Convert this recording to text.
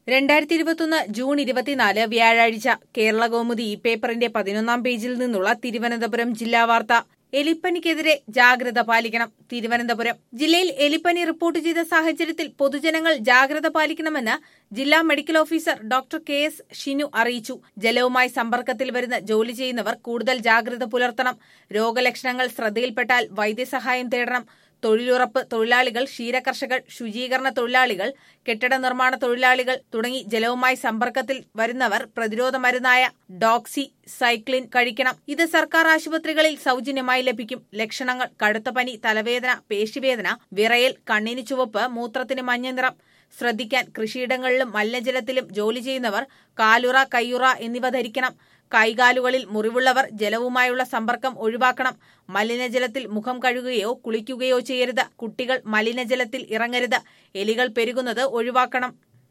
രണ്ടായിരത്തി ഇരുപത്തൊന്ന് ജൂൺ ഇരുപത്തിനാല് വ്യാഴാഴ്ച കേരള കൗമുദി ഈ പേപ്പറിന്റെ പതിനൊന്നാം പേജിൽ നിന്നുള്ള തിരുവനന്തപുരം ജില്ലാ വാർത്ത എലിപ്പനിക്കെതിരെ ജാഗ്രത പാലിക്കണം തിരുവനന്തപുരം ജില്ലയിൽ എലിപ്പനി റിപ്പോർട്ട് ചെയ്ത സാഹചര്യത്തിൽ പൊതുജനങ്ങൾ ജാഗ്രത പാലിക്കണമെന്ന് ജില്ലാ medical officer doctor K S Shinu അറിയിച്ചു ജലവുമായി സമ്പർക്കത്തിൽ വരുന്ന ജോലി ചെയ്യുന്നവർ കൂടുതൽ ജാഗ്രത പുലർത്തണം രോഗലക്ഷണങ്ങൾ ശ്രദ്ധയിൽപ്പെട്ടാൽ വൈദ്യസഹായം തേടണം തൊഴിലുറപ്പ് തൊഴിലാളികൾ ക്ഷീരകർഷകർ ശുചീകരണ തൊഴിലാളികൾ കെട്ടിട നിർമ്മാണ തൊഴിലാളികൾ തുടങ്ങി ജലവുമായി സമ്പർക്കത്തിൽ വരുന്നവർ പ്രതിരോധ മരുന്നായ ഡോക്സി സൈക്ലിൻ കഴിക്കണം ഇത് സർക്കാർ ആശുപത്രികളിൽ സൗജന്യമായി ലഭിക്കും ലക്ഷണങ്ങൾ കടുത്ത പനി തലവേദന പേശിവേദന വിറയൽ കണ്ണിന് ചുവപ്പ് മൂത്രത്തിന് മഞ്ഞ നിറം ശ്രദ്ധിക്കാൻ കൃഷിയിടങ്ങളിലും മലിനജലത്തിലും ജോലി ചെയ്യുന്നവർ കാലുറ കയ്യുറ എന്നിവ ധരിക്കണം കൈകാലുകളിൽ മുറിവുള്ളവർ ജലവുമായുള്ള സമ്പർക്കം ഒഴിവാക്കണം മലിനജലത്തിൽ മുഖം കഴുകുകയോ കുളിക്കുകയോ ചെയ്യരുത് കുട്ടികൾ മലിനജലത്തിൽ ഇറങ്ങരുത് എലികൾ പെരുകുന്നത് ഒഴിവാക്കണം